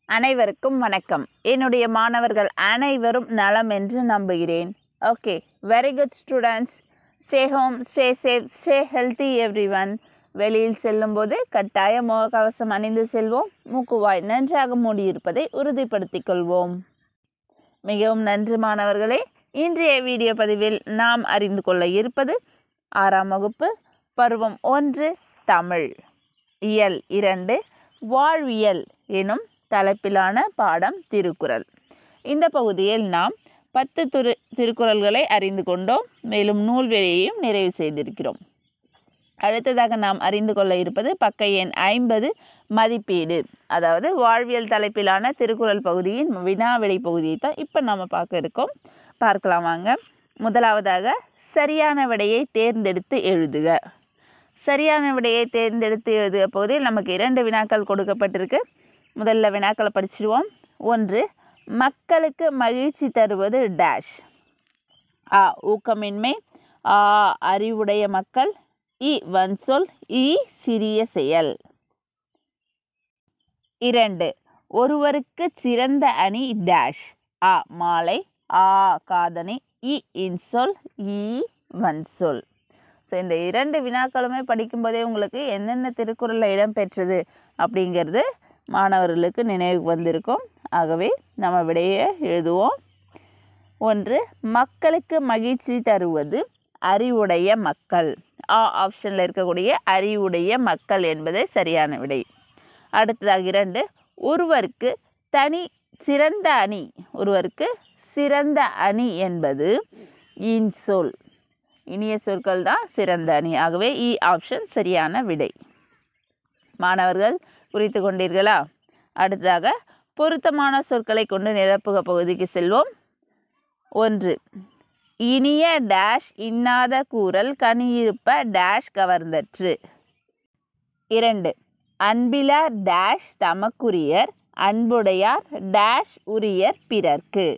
அனைவருக்கும் வணக்கம் என்னுடைய மாணவர்கள் அனைவரும் நலம் என்று நம்புகிறேன் okay very good students stay home stay safe stay healthy everyone வெளியில் செல்லும்போது கட்டாய முகக்கவசம் அணிந்து செல்வோம் மூக்குவாய் நன்றாக மூடியிருப்பதை உறுதிப்படுத்திக் கொள்வோம் மிகவும் நன்றி மாணவர்களே இன்றைய வீடியோ பதிவில் நாம் அறிந்து கொள்ள இருப்பது ஆறாம் வகுப்பு பருவம் ஒன்று தமிழ் இயல் இரண்டு வாழ்வியல் எனும் தலைப்பிலான பாடம் திருக்குறள் இந்த பகுதியில் நாம் பத்து திரு திருக்குறள்களை அறிந்து கொண்டோம் மேலும் நூல்வெளியையும் நிறைவு செய்திருக்கிறோம் அடுத்ததாக நாம் அறிந்து கொள்ள இருப்பது பக்க எண் ஐம்பது மதிப்பீடு அதாவது வாழ்வியல் தலைப்பிலான திருக்குறள் பகுதியின் வினாவெளி பகுதியை தான் இப்போ நம்ம பார்க்க இருக்கோம் பார்க்கலாம் வாங்க முதலாவதாக சரியான விடையை தேர்ந்தெடுத்து எழுதுக சரியான விடையை தேர்ந்தெடுத்து எழுதுக பகுதியில் நமக்கு இரண்டு வினாக்கள் கொடுக்கப்பட்டிருக்கு முதல்ல வினாக்களை படிச்சிடுவோம் ஒன்று மக்களுக்கு மகிழ்ச்சி தருவது டேஷ் ஆ ஊக்கமின்மை ஆ அறிவுடைய மக்கள் இ வன்சொல் இ சிறிய செயல் இரண்டு ஒருவருக்கு சிறந்த அணி டேஷ் ஆ மாலை ஆ காதணி இ இன்சொல் இ வன்சொல் ஸோ இந்த இரண்டு வினாக்களுமே படிக்கும்போதே உங்களுக்கு எந்தெந்த திருக்குறளில் இடம்பெற்றது அப்படிங்கிறது மாணவர்களுக்கு நினைவுக்கு வந்திருக்கும் ஆகவே நம்ம விடையை எழுதுவோம் ஒன்று மக்களுக்கு மகிழ்ச்சி தருவது அறிவுடைய மக்கள் ஆ ஆப்ஷனில் இருக்கக்கூடிய அறிவுடைய மக்கள் என்பதே சரியான விடை அடுத்ததாக இரண்டு ஒருவருக்கு தனி சிறந்த அணி ஒருவருக்கு சிறந்த அணி என்பது இன்சொல் இனிய சொற்கள் தான் சிறந்த அணி ஆகவே இ ஆப்ஷன் சரியான விடை மாணவர்கள் குறித்து கொண்டீர்களா அடுத்ததாக பொருத்தமான சொற்களை கொண்டு நிரப்புக பகுதிக்கு செல்வோம் ஒன்று இனிய டேஷ் இன்னாத கூறல் கனியிருப்ப டேஷ் கவர்ந்தற்று இரண்டு அன்பிலார் டேஷ் தமக்குரியர் அன்புடையார் டேஷ் உரியர் பிறர்க்கு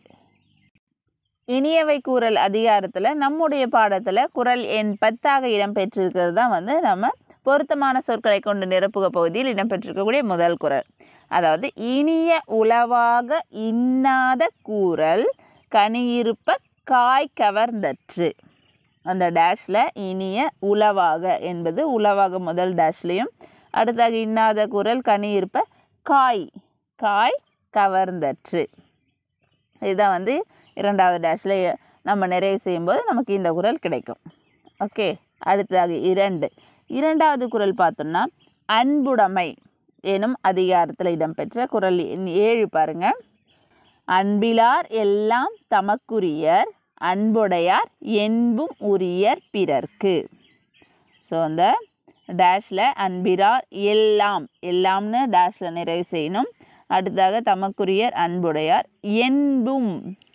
இனியவை கூறல் அதிகாரத்தில் நம்முடைய பாடத்தில் குரல் எண் பத்தாக இடம்பெற்றிருக்கிறது தான் வந்து நம்ம பொருத்தமான சொற்களை கொண்டு நிரப்புக பகுதியில் இடம்பெற்றிருக்கக்கூடிய முதல் குரல் அதாவது இனிய உளவாக இன்னாத கூறல் கனியிருப்ப காய் கவர்ந்தற்று அந்த டேஷில் இனிய உளவாக என்பது உளவாக முதல் டேஷ்லேயும் அடுத்தாக இன்னாத குரல் கனியிருப்ப காய் காய் கவர்ந்தற்று இதுதான் வந்து இரண்டாவது டேஷில் நம்ம நிறைவு செய்யும்போது நமக்கு இந்த குரல் கிடைக்கும் ஓகே அடுத்ததாக இரண்டு இரண்டாவது குரல் பார்த்தோம்னா அன்புடைமை எனும் அதிகாரத்தில் இடம்பெற்ற குரல் எண் ஏழு பாருங்க அன்பிலார் எல்லாம் தமக்குரியர் அன்புடையார் என்பும் உரியர் பிறர்க்கு ஸோ அந்த டேஷில் அன்பிலார் எல்லாம் எல்லாம்னு டேஷில் நிறைவு செய்யணும் அடுத்ததாக தமக்குரியர் அன்புடையார் என்பும்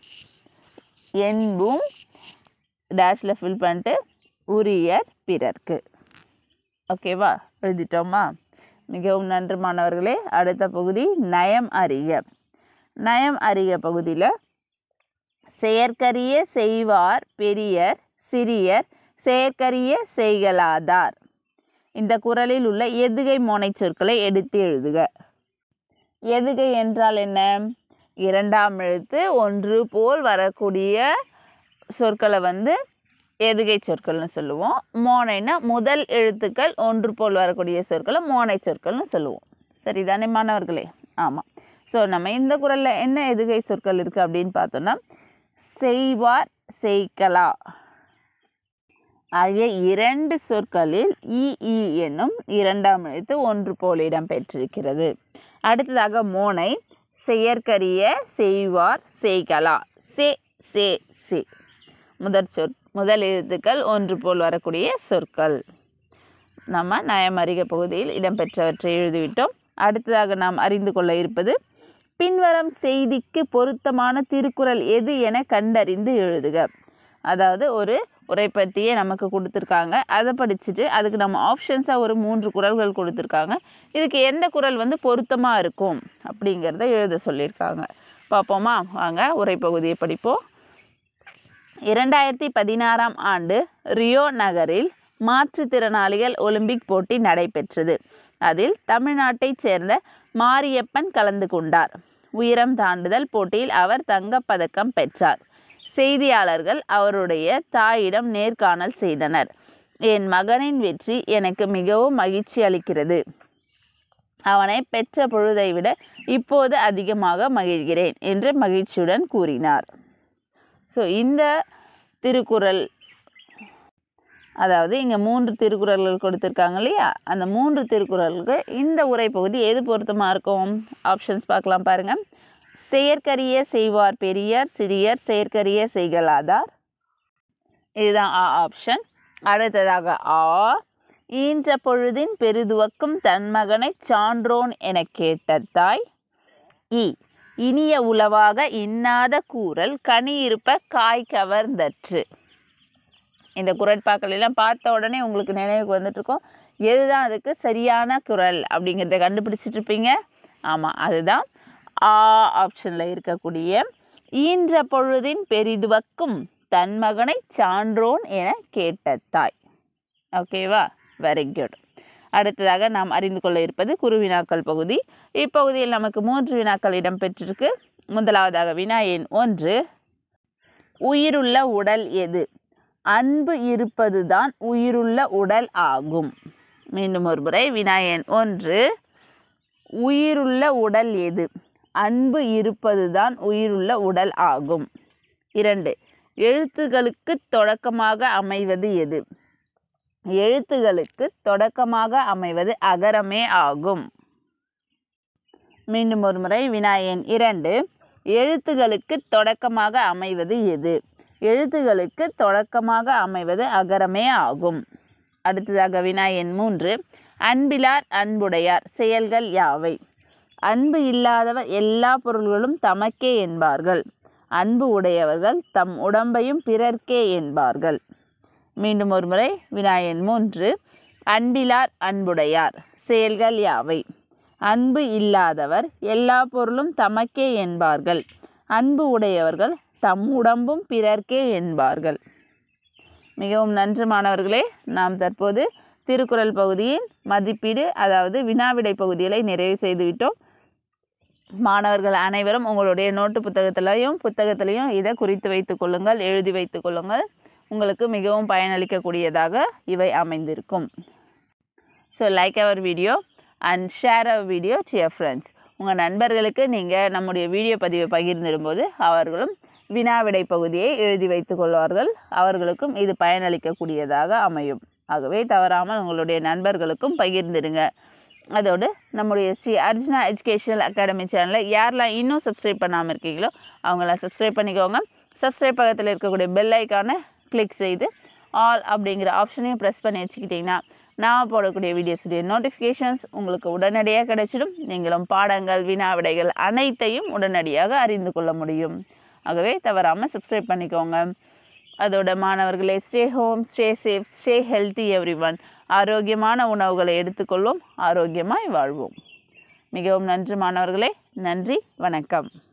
என்பும் டேஷில் ஃபில் பண்ணிட்டு உரியர் பிறர்க்கு ஓகேவா எழுதிட்டோமா மிகவும் நன்று மாணவர்களே அடுத்த பகுதி நயம் அறிக நயம் அறிக பகுதியில் செயற்கரிய செய்வார் பெரியர் சிறியர் செயற்கரிய செய்கலாதார் இந்த குரலில் உள்ள எதுகை மோனை சொற்களை எடுத்து எழுதுக எதுகை என்றால் என்ன இரண்டாம் எழுத்து ஒன்று போல் வரக்கூடிய சொற்களை வந்து எதுகை சொற்கள்னு சொல்லுவோம் மோனைனா முதல் எழுத்துக்கள் ஒன்று போல் வரக்கூடிய சொற்களை மோனை சொற்கள்னு சொல்லுவோம் சரிதானே மாணவர்களே ஆமாம் ஸோ நம்ம இந்த குரலில் என்ன எதுகை சொற்கள் இருக்குது அப்படின்னு பார்த்தோன்னா செய்வார் செய்கலா ஆகிய இரண்டு சொற்களில் இ இ என்னும் இரண்டாம் எழுத்து ஒன்று போல் இடம்பெற்றிருக்கிறது அடுத்ததாக மோனை செயற்கரிய செய்வார் செய்கலா சே சே சே முதற் சொற் முதல் எழுத்துக்கள் ஒன்று போல் வரக்கூடிய சொற்கள் நம்ம நயமறிக பகுதியில் இடம்பெற்றவற்றை எழுதிவிட்டோம் அடுத்ததாக நாம் அறிந்து கொள்ள இருப்பது பின்வரும் செய்திக்கு பொருத்தமான திருக்குறள் எது என கண்டறிந்து எழுதுக அதாவது ஒரு உரைப்பத்தியை நமக்கு கொடுத்துருக்காங்க அதை படிச்சுட்டு அதுக்கு நம்ம ஆப்ஷன்ஸாக ஒரு மூன்று குரல்கள் கொடுத்துருக்காங்க இதுக்கு எந்த குரல் வந்து பொருத்தமாக இருக்கும் அப்படிங்கிறத எழுத சொல்லியிருக்காங்க பார்ப்போமா வாங்க உரைப்பகுதியை படிப்போம் இரண்டாயிரத்தி பதினாறாம் ஆண்டு ரியோ நகரில் மாற்றுத்திறனாளிகள் ஒலிம்பிக் போட்டி நடைபெற்றது அதில் தமிழ்நாட்டைச் சேர்ந்த மாரியப்பன் கலந்து கொண்டார் உயரம் தாண்டுதல் போட்டியில் அவர் தங்கப்பதக்கம் பெற்றார் செய்தியாளர்கள் அவருடைய தாயிடம் நேர்காணல் செய்தனர் என் மகனின் வெற்றி எனக்கு மிகவும் மகிழ்ச்சி அளிக்கிறது அவனை பெற்ற பொழுதை விட இப்போது அதிகமாக மகிழ்கிறேன் என்று மகிழ்ச்சியுடன் கூறினார் ஸோ இந்த திருக்குறள் அதாவது இங்கே மூன்று திருக்குறள்கள் கொடுத்துருக்காங்க இல்லையா அந்த மூன்று திருக்குறளுக்கு இந்த உரைப்பகுதி எது பொருத்தமாக இருக்கும் ஆப்ஷன்ஸ் பார்க்கலாம் பாருங்கள் செயற்கரிய செய்வார் பெரியார் சிறியர் செயற்கரிய செய்கலாதார் இதுதான் ஆ ஆப்ஷன் அடுத்ததாக ஆ ஈன்ற பொழுதின் பெரிதுவக்கும் தன் மகனைச் சான்றோன் எனக் கேட்ட தாய் இ இனிய உளவாக இன்னாத கூறல் கனி இருப்ப காய் கவர்ந்தற்று இந்த குரட்பாக்களெல்லாம் பார்த்த உடனே உங்களுக்கு நினைவுக்கு வந்துட்டு இருக்கும் எதுதான் அதுக்கு சரியான குரல் அப்படிங்கிறத கண்டுபிடிச்சிட்டு இருப்பீங்க ஆமாம் அதுதான் ஆ ஆப்ஷனில் இருக்கக்கூடிய ஈன்ற பொழுதின் பெரிதுவக்கும் தன் மகனை சான்றோன் என கேட்ட தாய் ஓகேவா வெரி குட் அடுத்ததாக நாம் அறிந்து கொள்ள இருப்பது குருவினாக்கள் பகுதி இப்பகுதியில் நமக்கு மூன்று வினாக்கள் இடம்பெற்றிருக்கு முதலாவதாக வினா எண் ஒன்று உயிருள்ள உடல் எது அன்பு இருப்பதுதான் உயிருள்ள உடல் ஆகும் மீண்டும் ஒரு முறை வினா எண் ஒன்று உயிருள்ள உடல் எது அன்பு இருப்பதுதான் உயிருள்ள உடல் ஆகும் இரண்டு எழுத்துகளுக்கு தொடக்கமாக அமைவது எது எழுத்துகளுக்கு தொடக்கமாக அமைவது அகரமே ஆகும் மீண்டும் ஒரு முறை வினா எண் இரண்டு எழுத்துகளுக்கு தொடக்கமாக அமைவது எது எழுத்துகளுக்கு தொடக்கமாக அமைவது அகரமே ஆகும் அடுத்ததாக வினா எண் மூன்று அன்பிலார் அன்புடையார் செயல்கள் யாவை அன்பு இல்லாதவர் எல்லா பொருள்களும் தமக்கே என்பார்கள் அன்பு உடையவர்கள் தம் உடம்பையும் பிறர்க்கே என்பார்கள் மீண்டும் ஒரு முறை வினாயன் மூன்று அன்பிலார் அன்புடையார் செயல்கள் யாவை அன்பு இல்லாதவர் எல்லா பொருளும் தமக்கே என்பார்கள் அன்பு உடையவர்கள் தம் உடம்பும் பிறர்க்கே என்பார்கள் மிகவும் நன்று மாணவர்களே நாம் தற்போது திருக்குறள் பகுதியின் மதிப்பீடு அதாவது வினாவிடை பகுதிகளை நிறைவு செய்துவிட்டோம் மாணவர்கள் அனைவரும் உங்களுடைய நோட்டு புத்தகத்திலையும் புத்தகத்திலையும் இதை குறித்து வைத்துக் கொள்ளுங்கள் எழுதி வைத்துக் கொள்ளுங்கள் உங்களுக்கு மிகவும் பயனளிக்கக்கூடியதாக இவை அமைந்திருக்கும் so like our video and share our video to your friends உங்கள் நண்பர்களுக்கு நீங்கள் நம்முடைய வீடியோ பதிவை பகிர்ந்திடும்போது அவர்களும் வினாவிடை பகுதியை எழுதி வைத்துக் கொள்வார்கள் அவர்களுக்கும் இது பயனளிக்கக்கூடியதாக அமையும் ஆகவே தவறாமல் உங்களுடைய நண்பர்களுக்கும் பகிர்ந்திடுங்க அதோடு நம்முடைய ஸ்ரீ அர்ஜுனா எஜுகேஷனல் அகாடமி சேனலை யாரெல்லாம் இன்னும் சப்ஸ்கிரைப் பண்ணாமல் இருக்கீங்களோ அவங்களாம் சப்ஸ்கிரைப் பண்ணிக்கோங்க சப்ஸ்கிரைப் பக்கத்தில் இருக்கக்கூடிய பெல் ஐக்கானை கிளிக் செய்து ஆல் அப்படிங்கிற ஆப்ஷனையும் ப்ரெஸ் பண்ணி வச்சுக்கிட்டிங்கன்னா நான் போடக்கூடிய வீடியோஸுடைய நோட்டிஃபிகேஷன்ஸ் உங்களுக்கு உடனடியாக கிடைச்சிடும் நீங்களும் பாடங்கள் வினா விடைகள் அனைத்தையும் உடனடியாக அறிந்து கொள்ள முடியும் ஆகவே தவறாமல் சப்ஸ்கிரைப் பண்ணிக்கோங்க அதோட மாணவர்களே stay home stay safe stay healthy everyone ஆரோக்கியமான உணவுகளை எடுத்துக்கொள்வோம் ஆரோக்கியமாய் வாழ்வோம் மிகவும் நன்றி மாணவர்களே நன்றி வணக்கம்